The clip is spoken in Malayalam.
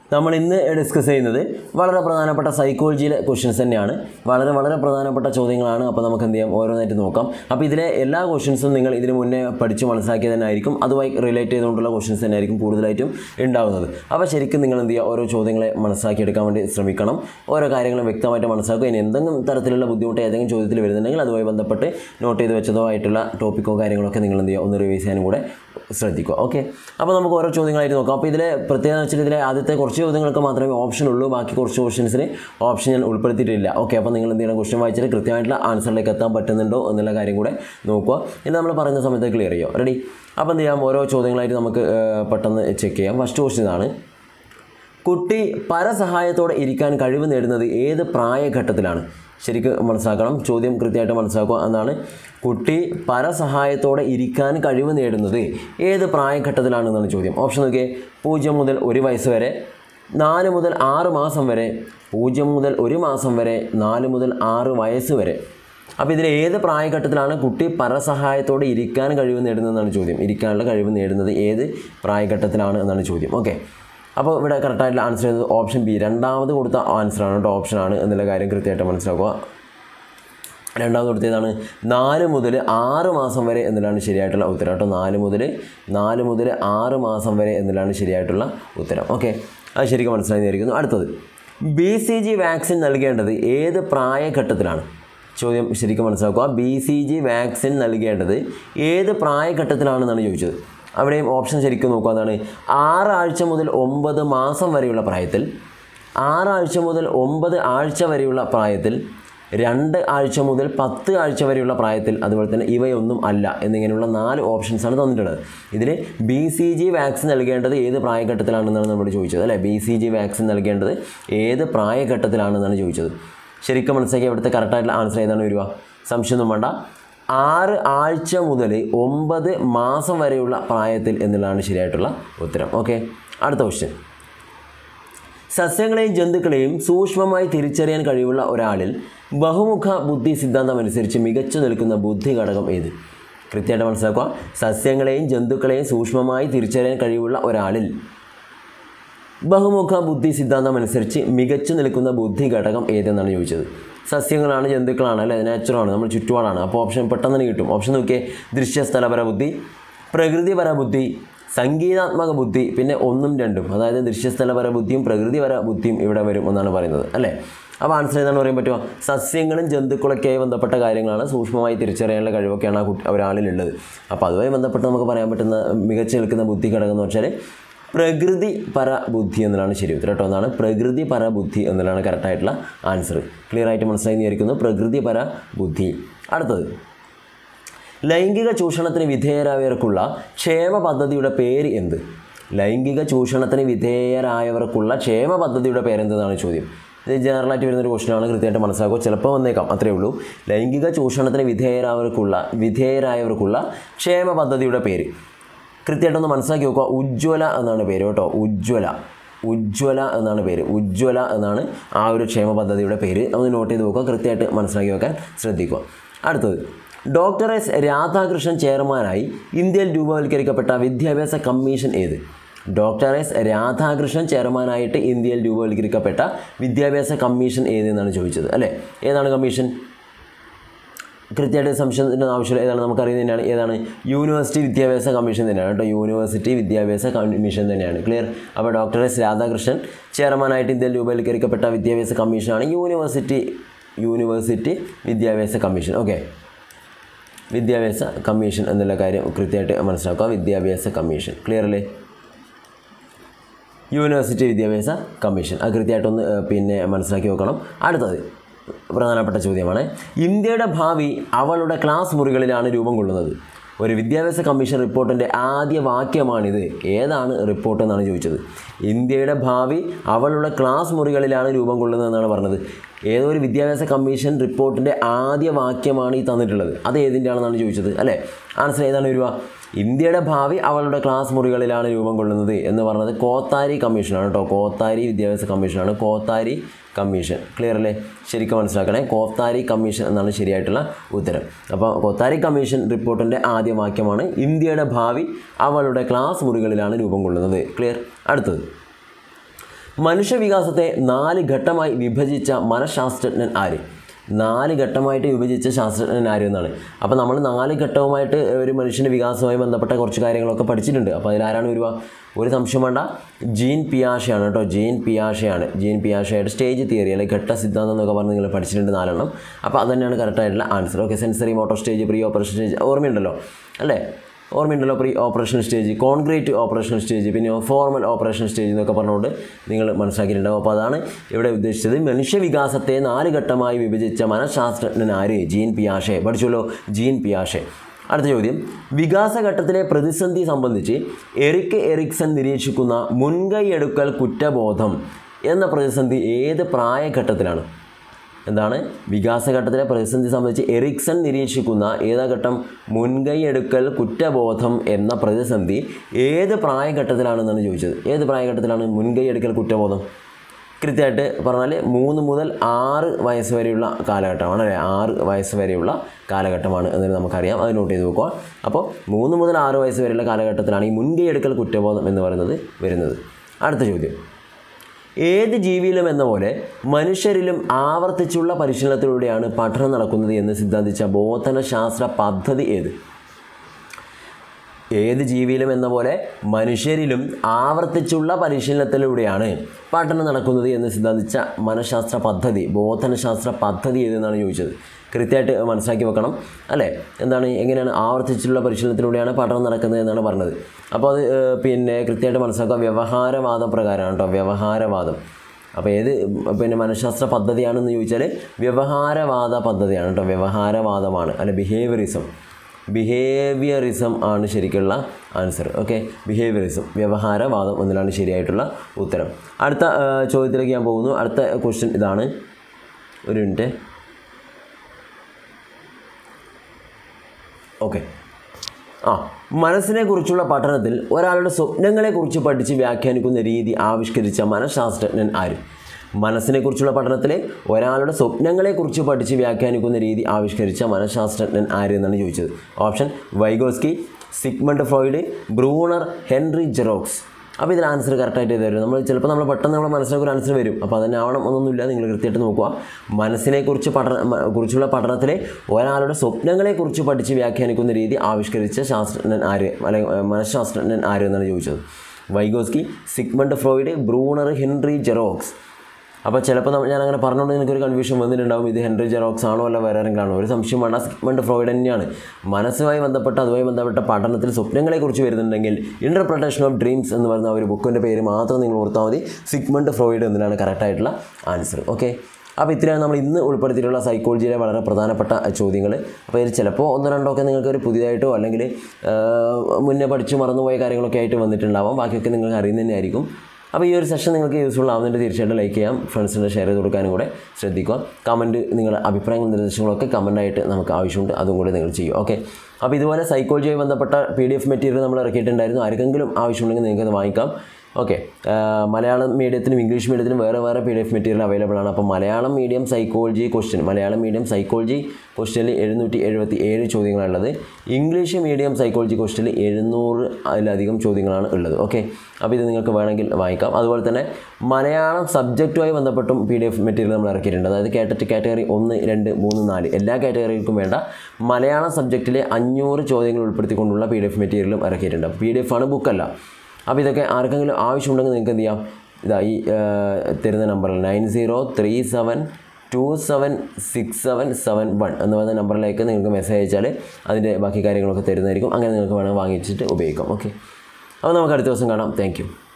നമ്മൾ ഇന്ന് ഡിസ്കസ് ചെയ്യുന്നത് വളരെ പ്രധാനപ്പെട്ട സൈക്കോളജിയിലെ ക്വസ്റ്റ്യൻസ് തന്നെയാണ് വളരെ വളരെ പ്രധാനപ്പെട്ട ചോദ്യങ്ങളാണ് അപ്പോൾ നമുക്ക് എന്ത് ചെയ്യാം ഓരോന്നായിട്ട് നോക്കാം അപ്പോൾ ഇതിലെ എല്ലാ ക്വസ്റ്റ്യൻസും നിങ്ങൾ ഇതിന് മുന്നേ പഠിച്ച് മനസ്സിലാക്കിയത് തന്നെ ആയിരിക്കും അതുമായി റിലേറ്റ് ചെയ്തുകൊണ്ടുള്ള ക്വസ്റ്റ്യൻസ് തന്നെ ആയിരിക്കും കൂടുതലായിട്ടും ഉണ്ടാകുന്നത് അപ്പോൾ ശരിക്കും നിങ്ങൾ എന്ത് ചെയ്യുക ഓരോ ചോദ്യങ്ങളെ മനസ്സിലാക്കിയെടുക്കാൻ വേണ്ടി ശ്രമിക്കണം ഓരോ കാര്യങ്ങളും വ്യക്തമായിട്ട് മനസ്സിലാക്കുക ഇനി എന്തെങ്കിലും തരത്തിലുള്ള ബുദ്ധിമുട്ട് ഏതെങ്കിലും ചോദ്യത്തിൽ വരുന്നുണ്ടെങ്കിൽ അതുമായി ബന്ധപ്പെട്ട് നോട്ട് ചെയ്ത് വെച്ചതോ ആയിട്ടുള്ള ടോപ്പിക്കോ കാര്യങ്ങളൊക്കെ നിങ്ങൾ എന്ത് ചെയ്യുക ഒന്ന് റിവൈസ് ചെയ്യാനും കൂടെ ശ്രദ്ധിക്കുക ഓക്കെ അപ്പോൾ നമുക്ക് ഓരോ ചോദ്യങ്ങളായിട്ട് നോക്കാം അപ്പോൾ ഇതിലെ പ്രത്യേകത എന്ന് വെച്ചാൽ ഇതിലെ ആദ്യത്തെ കുറച്ച് ചോദ്യങ്ങൾക്ക് മാത്രമേ ഓപ്ഷൻ ഉള്ളൂ ബാക്കി കുറച്ച് ക്വസ്റ്റ്യൻസിന് ഓപ്ഷൻ ഞാൻ ഉൾപ്പെടുത്തിയിട്ടില്ല ഓക്കെ അപ്പോൾ നിങ്ങൾ എന്ത് ചെയ്യണം ക്വസ്റ്റ്യൻ വായിച്ചിട്ട് കൃത്യമായിട്ടുള്ള ആൻസറിലേക്ക് എത്താൻ പറ്റുന്നുണ്ടോ എന്നുള്ള കാര്യം കൂടെ നോക്കുക ഇത് നമ്മൾ പറയുന്ന സമയത്ത് ക്ലിയർ ചെയ്യോ റെഡി അപ്പോൾ എന്ത് ചെയ്യാം ഓരോ ചോദ്യങ്ങളായിട്ട് നമുക്ക് ഏർ, പെട്ടെന്ന് ചെക്ക് ചെയ്യാം ഫസ്റ്റ് ക്വസ്റ്റ്യൻ ഇതാണ് കുട്ടി പരസഹായത്തോടെ ഇരിക്കാൻ കഴിവ് നേടുന്നത് ഏത് പ്രായഘട്ടത്തിലാണ് ശരിക്കും മനസ്സിലാക്കണം ചോദ്യം കൃത്യമായിട്ട് മനസ്സിലാക്കുക എന്നാണ് കുട്ടി പരസഹായത്തോടെ ഇരിക്കാൻ കഴിവ് നേടുന്നത് ഏത് പ്രായഘട്ടത്തിലാണെന്നാണ് ചോദ്യം ഓപ്ഷൻ നോക്കിയേ പൂജ്യം മുതൽ ഒരു വയസ്സ് വരെ നാല് മുതൽ ആറ് മാസം വരെ പൂജ്യം മുതൽ ഒരു മാസം വരെ നാല് മുതൽ ആറ് വയസ്സ് വരെ അപ്പോൾ ഇതിൽ ഏത് പ്രായഘട്ടത്തിലാണ് കുട്ടി പരസഹായത്തോടെ ഇരിക്കാൻ കഴിവ് നേടുന്നതെന്നാണ് ചോദ്യം ഇരിക്കാനുള്ള കഴിവ് നേടുന്നത് ഏത് പ്രായഘട്ടത്തിലാണ് എന്നാണ് ചോദ്യം ഓക്കെ അപ്പോൾ ഇവിടെ കറക്റ്റായിട്ടുള്ള ആൻസർ ചെയ്തത് ഓപ്ഷൻ ബി രണ്ടാമത് കൊടുത്ത ആൻസറാണ് കേട്ടോ ഓപ്ഷനാണ് എന്നുള്ള കാര്യം കൃത്യമായിട്ട് മനസ്സിലാക്കുക രണ്ടാമത് കൊടുത്തതാണ് നാല് മുതൽ ആറ് മാസം വരെ എന്നതാണ് ശരിയായിട്ടുള്ള ഉത്തരം കേട്ടോ നാല് മുതൽ നാല് മുതൽ ആറ് മാസം വരെ എന്നതാണ് ശരിയായിട്ടുള്ള ഉത്തരം ഓക്കെ അത് ശരിക്കും മനസ്സിലായിരിക്കുന്നു അടുത്തത് ബി സി ജി വാക്സിൻ നൽകേണ്ടത് ഏത് പ്രായഘട്ടത്തിലാണ് ചോദ്യം ശരിക്കും മനസ്സിലാക്കുക ബി സി ജി വാക്സിൻ നൽകേണ്ടത് ഏത് പ്രായഘട്ടത്തിലാണെന്നാണ് ചോദിച്ചത് അവിടെയും ഓപ്ഷൻ ശരിക്കും നോക്കുക എന്താണ് ആറാഴ്ച മുതൽ ഒമ്പത് മാസം വരെയുള്ള പ്രായത്തിൽ ആറാഴ്ച മുതൽ ഒമ്പത് ആഴ്ച വരെയുള്ള പ്രായത്തിൽ രണ്ട് ആഴ്ച മുതൽ പത്ത് ആഴ്ച വരെയുള്ള പ്രായത്തിൽ അതുപോലെ തന്നെ ഇവയൊന്നും അല്ല എന്നിങ്ങനെയുള്ള നാല് ഓപ്ഷൻസാണ് തന്നിട്ടുള്ളത് ഇതിൽ ബി സി ജി വാക്സിൻ നൽകേണ്ടത് ഏത് പ്രായഘട്ടത്തിലാണെന്നാണ് നമ്മൾ ചോദിച്ചത് അല്ലേ ബി സി ജി വാക്സിൻ നൽകേണ്ടത് ഏത് പ്രായഘട്ടത്തിലാണെന്നാണ് ചോദിച്ചത് ശരിക്കും മനസ്സിലാക്കി ഇവിടുത്തെ കറക്റ്റായിട്ടുള്ള ആൻസർ ഏതാണ് വരിക സംശയമൊന്നും വേണ്ട ആറ് ആഴ്ച മുതൽ ഒമ്പത് മാസം വരെയുള്ള പ്രായത്തിൽ എന്നുള്ളതാണ് ശരിയായിട്ടുള്ള ഉത്തരം ഓക്കെ അടുത്ത ക്വസ്റ്റ്യൻ സസ്യങ്ങളെയും ജന്തുക്കളെയും സൂക്ഷ്മമായി തിരിച്ചറിയാൻ കഴിവുള്ള ഒരാളിൽ ബഹുമുഖ ബുദ്ധി സിദ്ധാന്തം അനുസരിച്ച് മികച്ചു നിൽക്കുന്ന ബുദ്ധി ഘടകം ഏത് കൃത്യമായിട്ട് മനസ്സിലാക്കുക സസ്യങ്ങളെയും ജന്തുക്കളെയും സൂക്ഷ്മമായി തിരിച്ചറിയാൻ കഴിവുള്ള ഒരാളിൽ ബഹുമുഖ ബുദ്ധി സിദ്ധാന്തം അനുസരിച്ച് മികച്ചു നിൽക്കുന്ന ബുദ്ധി ഘടകം ഏതെന്നാണ് ചോദിച്ചത് സസ്യങ്ങളാണ് ജന്തുക്കളാണ് അല്ലെ നാച്ചുറാണ് നമ്മൾ ചുറ്റുപാടാണ് അപ്പോൾ ഓപ്ഷൻ പെട്ടെന്ന് തന്നെ കിട്ടും ഓപ്ഷൻ നോക്കിയേ ദൃശ്യസ്ഥലപര ബുദ്ധി പ്രകൃതിപര ബുദ്ധി സംഗീതാത്മക ബുദ്ധി പിന്നെ ഒന്നും രണ്ടും അതായത് ദൃശ്യസ്ഥലപര ബുദ്ധിയും പ്രകൃതിപര ബുദ്ധിയും ഇവിടെ വരും എന്നാണ് പറയുന്നത് അല്ലേ അപ്പോൾ ആൻസർ ഏതാണ് പറയാൻ പറ്റുമോ സസ്യങ്ങളും ജന്തുക്കളൊക്കെയായി ബന്ധപ്പെട്ട കാര്യങ്ങളാണ് സൂക്ഷ്മമായി തിരിച്ചറിയാനുള്ള കഴിവൊക്കെയാണ് ആ കുട്ടി ഒരാളിലുള്ളത് അപ്പോൾ അതുമായി ബന്ധപ്പെട്ട് നമുക്ക് പറയാൻ പറ്റുന്ന മികച്ചു നിൽക്കുന്ന ബുദ്ധി ഘടകം എന്ന് വെച്ചാൽ പ്രകൃതി പര ബുദ്ധി എന്നുള്ളതാണ് ശരി ഉത്തരം കേട്ടോ എന്നാണ് പ്രകൃതി പര ബുദ്ധി എന്നുള്ളതാണ് കറക്റ്റായിട്ടുള്ള ആൻസർ ക്ലിയർ ആയിട്ട് മനസ്സിലായി വിചാരിക്കുന്നു പ്രകൃതി പര ബുദ്ധി അടുത്തത് ലൈംഗിക ചൂഷണത്തിന് വിധേയരായവർക്കുള്ള ക്ഷേമ പദ്ധതിയുടെ പേര് എന്ത് ലൈംഗിക ചൂഷണത്തിന് വിധേയരായവർക്കുള്ള ക്ഷേമ പദ്ധതിയുടെ പേരെന്തെന്നാണ് ചോദ്യം ഇത് ജനറലായിട്ട് വരുന്നൊരു ക്വസ്റ്റനാണ് കൃത്യമായിട്ട് മനസ്സിലാക്കുക ചിലപ്പോൾ വന്നേക്കാം അത്രേ ഉള്ളൂ ലൈംഗിക ചൂഷണത്തിന് വിധേയരായവർക്കുള്ള വിധേയരായവർക്കുള്ള ക്ഷേമ പദ്ധതിയുടെ പേര് കൃത്യമായിട്ടൊന്ന് മനസ്സിലാക്കി നോക്കുക ഉജ്ജ്വല എന്നാണ് പേര് കേട്ടോ ഉജ്ജ്വല ഉജ്ജ്വല എന്നാണ് പേര് ഉജ്ജ്വല എന്നാണ് ആ ഒരു ക്ഷേമ പദ്ധതിയുടെ പേര് ഒന്ന് നോട്ട് ചെയ്ത് നോക്കുക കൃത്യമായിട്ട് മനസ്സിലാക്കി വെക്കാൻ ശ്രദ്ധിക്കുക അടുത്തത് ഡോക്ടർ എസ് രാധാകൃഷ്ണൻ ചെയർമാനായി ഇന്ത്യയിൽ രൂപവൽക്കരിക്കപ്പെട്ട വിദ്യാഭ്യാസ കമ്മീഷൻ ഏത് ഡോക്ടർ എസ് രാധാകൃഷ്ണൻ ചെയർമാനായിട്ട് ഇന്ത്യയിൽ രൂപവൽക്കരിക്കപ്പെട്ട വിദ്യാഭ്യാസ കമ്മീഷൻ ഏതെന്നാണ് ചോദിച്ചത് അല്ലേ ഏതാണ് കമ്മീഷൻ കൃത്യമായിട്ട് സംശയത്തിൻ്റെ ആവശ്യമില്ല ഏതാണ് നമുക്കറിയുന്നത് തന്നെയാണ് ഏതാണ് യൂണിവേഴ്സിറ്റി വിദ്യാഭ്യാസ കമ്മീഷൻ തന്നെയാണ് കേട്ടോ യൂണിവേഴ്സിറ്റി വിദ്യാഭ്യാസ കമ്മീഷൻ തന്നെയാണ് ക്ലിയർ അപ്പോൾ ഡോക്ടർ എസ് രാധാകൃഷ്ണൻ ചെയർമാനായിട്ട് ഇന്ത്യയിൽ രൂപവൽക്കരിക്കപ്പെട്ട വിദ്യാഭ്യാസ കമ്മീഷനാണ് യൂണിവേഴ്സിറ്റി യൂണിവേഴ്സിറ്റി വിദ്യാഭ്യാസ കമ്മീഷൻ ഓക്കെ വിദ്യാഭ്യാസ കമ്മീഷൻ എന്നുള്ള കാര്യം കൃത്യമായിട്ട് മനസ്സിലാക്കുക വിദ്യാഭ്യാസ കമ്മീഷൻ ക്ലിയർ അല്ലേ യൂണിവേഴ്സിറ്റി വിദ്യാഭ്യാസ കമ്മീഷൻ അത് കൃത്യമായിട്ടൊന്ന് ഏഹ്, പിന്നെ മനസ്സിലാക്കി വെക്കണം അടുത്തത് പ്രധാനപ്പെട്ട ചോദ്യമാണ് ഇന്ത്യയുടെ ഭാവി അവളുടെ ക്ലാസ് മുറികളിലാണ് രൂപം കൊള്ളുന്നത് ഒരു വിദ്യാഭ്യാസ കമ്മീഷൻ റിപ്പോർട്ടിൻ്റെ ആദ്യ വാക്യമാണിത് ഏതാണ് റിപ്പോർട്ട് എന്നാണ് ചോദിച്ചത് ഇന്ത്യയുടെ ഭാവി അവളുടെ ക്ലാസ് മുറികളിലാണ് രൂപം കൊള്ളുന്നതെന്നാണ് പറഞ്ഞത് ഏതോ ഒരു വിദ്യാഭ്യാസ കമ്മീഷൻ റിപ്പോർട്ടിൻ്റെ ആദ്യ വാക്യമാണ് ഈ തന്നിട്ടുള്ളത് അത് ഏതിൻ്റെ ആണെന്നാണ് ചോദിച്ചത് അല്ലേ ആൻസർ ഏതാണ് വരിക ഇന്ത്യയുടെ ഭാവി അവളുടെ ക്ലാസ് മുറികളിലാണ് രൂപം കൊള്ളുന്നത് എന്ന് പറഞ്ഞത് കോത്താരി കമ്മീഷനാണ് കേട്ടോ കോത്താരി വിദ്യാഭ്യാസ കമ്മീഷനാണ് കോത്താരി കമ്മീഷൻ ക്ലിയർ അല്ലേ ശരിക്കും മനസ്സിലാക്കണേ കോത്താരി കമ്മീഷൻ എന്നാണ് ശരിയായിട്ടുള്ള ഉത്തരം അപ്പോൾ കോത്താരി കമ്മീഷൻ റിപ്പോർട്ടിൻ്റെ ആദ്യ വാക്യമാണ് ഇന്ത്യയുടെ ഭാവി അവളുടെ ക്ലാസ് മുറികളിലാണ് രൂപം കൊള്ളുന്നത് ക്ലിയർ അടുത്തത് മനുഷ്യവികാസത്തെ നാല് ഘട്ടമായി വിഭജിച്ച മനഃശാസ്ത്രജ്ഞൻ ആര് നാല് ഘട്ടമായിട്ട് വിഭജിച്ച ശാസ്ത്രജ്ഞൻ ആര് എന്നാണ് അപ്പോൾ നമ്മൾ നാല് ഘട്ടവുമായിട്ട് ഒരു മനുഷ്യൻ്റെ വികാസവുമായി ബന്ധപ്പെട്ട കുറച്ച് കാര്യങ്ങളൊക്കെ പഠിച്ചിട്ടുണ്ട് അപ്പോൾ അതിലാരാണ് വരുക ഒരു സംശയം വേണ്ട ജീൻ പിയാഷയാണ് കേട്ടോ ജീൻ പിയാഷയാണ് ജീൻ പിയാഷയുടെ സ്റ്റേജ് തിയറി അല്ലെങ്കിൽ ഘട്ട സിദ്ധാന്തം എന്നൊക്കെ പറഞ്ഞ് നിങ്ങൾ പഠിച്ചിട്ടുണ്ട് നാലെണ്ണം അപ്പോൾ അത് തന്നെയാണ് കറക്റ്റായിട്ടുള്ള answer okay sensory motor stage pre operation stage ഓർമ്മയുണ്ടല്ലോ അല്ലേ ഓർമ്മയുണ്ടല്ലോ pre operation stage concrete operation stage പിന്നെ ഫോർമൽ ഓപ്പറേഷൻ സ്റ്റേജ് എന്നൊക്കെ പറഞ്ഞുകൊണ്ട് നിങ്ങൾ മനസ്സിലാക്കിയിട്ടുണ്ടാവും അപ്പോൾ അതാണ് ഇവിടെ ഉദ്ദേശിച്ചത് മനുഷ്യവികാസത്തെ നാല് ഘട്ടമായി വിഭജിച്ച മനഃശാസ്ത്രജ്ഞൻ ആര് ജീൻ പിയാഷെ പഠിച്ചല്ലോ ജീൻ പിയാഷെ അടുത്ത ചോദ്യം വികാസഘട്ടത്തിലെ പ്രതിസന്ധി സംബന്ധിച്ച് എറിക് എറിക്സൺ നിരീക്ഷിക്കുന്ന മുൻകൈയെടുക്കൽ കുറ്റബോധം എന്ന പ്രതിസന്ധി ഏത് പ്രായഘട്ടത്തിലാണ് എന്താണ് വികാസഘട്ടത്തിലെ പ്രതിസന്ധി സംബന്ധിച്ച് എറിക്സൺ നിരീക്ഷിക്കുന്ന ഏതാ ഘട്ടം മുൻകൈ എടുക്കൽ കുറ്റബോധം എന്ന പ്രതിസന്ധി ഏത് പ്രായഘട്ടത്തിലാണെന്നാണ് ചോദിച്ചത് ഏത് പ്രായഘട്ടത്തിലാണ് മുൻകൈ എടുക്കൽ കുറ്റബോധം കൃത്യമായിട്ട് പറഞ്ഞാൽ മൂന്ന് മുതൽ ആറ് വയസ്സ് വരെയുള്ള കാലഘട്ടമാണ് അല്ലേ ആറ് വയസ്സ് വരെയുള്ള കാലഘട്ടമാണ് എന്ന് നമുക്കറിയാം അത് നോട്ട് ചെയ്ത് വെക്കുക അപ്പോൾ മൂന്ന് മുതൽ ആറ് വയസ്സ് വരെയുള്ള കാലഘട്ടത്തിലാണ് ഈ മുൻകൈ എടുക്കൽ കുറ്റബോധം എന്ന് പറയുന്നത് വരുന്നത് അടുത്ത ചോദ്യം ഏത് ജീവിയിലും എന്ന പോലെ മനുഷ്യരിലും ആവർത്തിച്ചുള്ള പരിശീലനത്തിലൂടെയാണ് പഠനം നടക്കുന്നത് എന്ന് സിദ്ധാന്തിച്ച ബോധനശാസ്ത്ര പദ്ധതി ഏത് ഏത് ജീവിയിലും എന്ന പോലെ മനുഷ്യരിലും ആവർത്തിച്ചുള്ള പരിശീലനത്തിലൂടെയാണ് പഠനം നടക്കുന്നത് എന്ന് സിദ്ധാന്തിച്ച മനഃശാസ്ത്ര പദ്ധതി ബോധനശാസ്ത്ര പദ്ധതി ഏതെന്നാണ് ചോദിച്ചത് കൃത്യമായിട്ട് മനസ്സിലാക്കി വെക്കണം അല്ലേ എന്താണ് എങ്ങനെയാണ് ആവർത്തിച്ചുള്ള പരിശീലനത്തിലൂടെയാണ് പഠനം നടക്കുന്നത് എന്നാണ് പറഞ്ഞത് അപ്പോൾ അത് ഏഹ്, പിന്നെ കൃത്യമായിട്ട് മനസ്സിലാക്കുക വ്യവഹാരവാദം പ്രകാരമാണ് കേട്ടോ വ്യവഹാരവാദം അപ്പോൾ ഏത് പിന്നെ മനഃശാസ്ത്ര പദ്ധതിയാണെന്ന് ചോദിച്ചാൽ വ്യവഹാരവാദ പദ്ധതിയാണ് കേട്ടോ വ്യവഹാരവാദമാണ് അല്ലെ ബിഹേവിയറിസം ബിഹേവിയറിസം ആണ് ശരിക്കുള്ള ആൻസർ ഓക്കെ ബിഹേവിയറിസം വ്യവഹാരവാദം എന്നതിലാണ് ശരിയായിട്ടുള്ള ഉത്തരം അടുത്ത ആ, ചോദ്യത്തിലേക്ക് ഞാൻ പോകുന്നു അടുത്ത ക്വസ്റ്റ്യൻ ഇതാണ് ഒരു മിനിറ്റ് ഓക്കെ ആ മനസ്സിനെ കുറിച്ചുള്ള പഠനത്തിൽ ഒരാളുടെ സ്വപ്നങ്ങളെക്കുറിച്ച് പഠിച്ച് വ്യാഖ്യാനിക്കുന്ന രീതി ആവിഷ്കരിച്ച മനഃശാസ്ത്രജ്ഞൻ ആര് മനസ്സിനെക്കുറിച്ചുള്ള പഠനത്തിൽ ഒരാളുടെ സ്വപ്നങ്ങളെക്കുറിച്ച് പഠിച്ച് വ്യാഖ്യാനിക്കുന്ന രീതി ആവിഷ്കരിച്ച മനഃശാസ്ത്രജ്ഞൻ ആര് എന്നാണ് ചോദിച്ചത് option Vygotsky Sigmund Freud Bruner Henry Giroux അപ്പോൾ ഇതിൽ ആൻസർ കറക്റ്റായിട്ട് ചെയ്ത് തരും നമ്മൾ ചിലപ്പോൾ നമ്മൾ പെട്ടെന്ന് നമ്മുടെ മനസ്സിലേക്ക് ഒരു ആൻസർ വരും അപ്പോൾ അതിന് ആവണം എന്നൊന്നുമില്ല നിങ്ങൾ കൃത്യമായിട്ട് നോക്കുക മനസ്സിനെക്കുറിച്ച് പഠന മ- കുറിച്ചുള്ള പഠനത്തിലെ ഒരാളുടെ സ്വപ്നങ്ങളെക്കുറിച്ച് പഠിച്ച് വ്യാഖ്യാനിക്കുന്ന രീതി ആവിഷ്കരിച്ച ശാസ്ത്രജ്ഞൻ ആര് അല്ലെങ്കിൽ ഏഹ്, മനഃശാസ്ത്രജ്ഞൻ ആര് എന്നാണ് ചോദിച്ചത് Vygotsky Sigmund Freud Bruner Henry Giroux അപ്പോൾ ചിലപ്പോൾ നമ്മ- ഞാൻ അങ്ങനെ പറഞ്ഞുകൊണ്ട് എനിക്കൊരു കൺഫ്യൂഷൻ വന്നിട്ടുണ്ടാവും ഇത് ഹെൻറി ജെറോക്സ് ആണോ അല്ല വേറെ ആരെങ്കിലും ആണോ ഒരു സംശയം വേണ്ട സിഗ്മണ്ട് ഫ്രോയിഡ് തന്നെയാണ് മനസ്സുമായി ബന്ധപ്പെട്ട അതുമായി ബന്ധപ്പെട്ട പഠനത്തിൽ സ്വപ്നങ്ങളെക്കുറിച്ച് വരുന്നുണ്ടെങ്കിൽ ഇൻ്റർപ്രിട്ടേഷൻ ഓഫ് ഡ്രീംസ് എന്ന് പറയുന്ന ആ ഒരു ബുക്കിൻ്റെ പേര് മാത്രം നിങ്ങൾ ഓർത്താൽ മതി സിഗ്മണ്ട് ഫ്രോയിഡ് എന്നതിലാണ് കറക്റ്റായിട്ടുള്ള ആൻസർ ഓക്കെ അപ്പോൾ ഇത്രയാണ് നമ്മൾ ഇന്ന് ഉൾപ്പെടുത്തിയിട്ടുള്ള സൈക്കോളജിയിലെ വളരെ പ്രധാനപ്പെട്ട ചോദ്യങ്ങൾ അപ്പോൾ ഇതിൽ ചിലപ്പോൾ ഒന്നോ രണ്ടോ ഒക്കെ നിങ്ങൾക്ക് ഒരു പുതിയതായിട്ടോ അല്ലെങ്കിൽ ആ, മുന്നേ പഠിച്ചു മറന്നുപോയ കാര്യങ്ങളൊക്കെ ആയിട്ട് വന്നിട്ടുണ്ടാവാം ബാക്കിയൊക്കെ നിങ്ങൾക്ക് അറിയുന്നത് തന്നെയായിരിക്കും അപ്പോൾ ഈ ഒരു സെഷൻ നിങ്ങൾക്ക് യൂസ്ഫുൾ ആവുന്നുണ്ട് തീർച്ചയായിട്ടും ലൈക്ക് ചെയ്യാം ഫ്രണ്ട്സിന് ഷെയർ ചെയ്ത് കൊടുക്കാനും കൂടെ ശ്രദ്ധിക്കുക കമൻറ്റ് നിങ്ങളുടെ അഭിപ്രായങ്ങളും നിർദ്ദേശങ്ങളൊക്കെ കമൻ്റായിട്ട് നമുക്ക് ആവശ്യമുണ്ട് അതും കൂടെ നിങ്ങൾ ചെയ്യും ഓക്കെ അപ്പോൾ ഇതുപോലെ സൈക്കോളജിയുമായി ബന്ധപ്പെട്ട പി ഡി എഫ് മെറ്റീരിയൽ നമ്മൾ ഇറക്കിയിട്ടുണ്ടായിരുന്നു ആർക്കെങ്കിലും ആവശ്യമുണ്ടെങ്കിൽ നിങ്ങൾക്ക് അത് വാങ്ങിക്കാം ഓക്കെ മലയാളം മീഡിയത്തിനും ഇംഗ്ലീഷ് മീഡിയത്തിനും വേറെ വേറെ P D F material available ആണ് അപ്പോൾ Malayalam medium psychology question Malayalam medium psychology ക്വസ്റ്റ്യനിൽ എഴുന്നൂറ്റി എഴുപത്തി ഏഴ് ചോദ്യങ്ങളാണുള്ളത് ഇംഗ്ലീഷ് മീഡിയം സൈക്കോളജി ക്വസ്റ്റ്യനിൽ എഴുന്നൂറ് അതിലധികം ചോദ്യങ്ങളാണ് ഉള്ളത് ഓക്കെ അപ്പോൾ ഇത് നിങ്ങൾക്ക് വേണമെങ്കിൽ വായിക്കാം അതുപോലെ തന്നെ മലയാളം സബ്ജക്റ്റുമായി ബന്ധപ്പെട്ടും പി ഡി എഫ് മെറ്റീരിയൽ നമ്മൾ ഇറക്കിയിട്ടുണ്ട് അതായത് കാറ്ററ്റ് കാറ്റഗറി ഒന്ന് രണ്ട് മൂന്ന് നാല് എല്ലാ കാറ്റഗറികൾക്കും വേണ്ട മലയാളം സബ്ജക്റ്റിലെ അഞ്ഞൂറ് ചോദ്യങ്ങൾ ഉൾപ്പെടുത്തിക്കൊണ്ടുള്ള പി ഡി എഫ് മെറ്റീരിയലും ഇറക്കിയിട്ടുണ്ട് പി ഡി എഫ് ആണ് ബുക്കല്ല അപ്പോൾ ഇതൊക്കെ ആർക്കെങ്കിലും ആവശ്യമുണ്ടെങ്കിൽ നിങ്ങൾക്ക് എന്ത് ചെയ്യാം ഇതാ ഈ ആ, തരുന്ന നമ്പറിൽ nine zero three seven two seven six seven seven one എന്ന് പറയുന്ന നമ്പറിലേക്ക് നിങ്ങൾക്ക് മെസ്സേജ് അയച്ചാൽ അതിൻ്റെ ബാക്കി കാര്യങ്ങളൊക്കെ തരുന്നതായിരിക്കും അങ്ങനെ നിങ്ങൾക്ക് വേണമെങ്കിൽ വാങ്ങിച്ചിട്ട് ഉപയോഗിക്കാം ഓക്കെ അപ്പോൾ നമുക്ക് അടുത്ത ദിവസം കാണാം താങ്ക്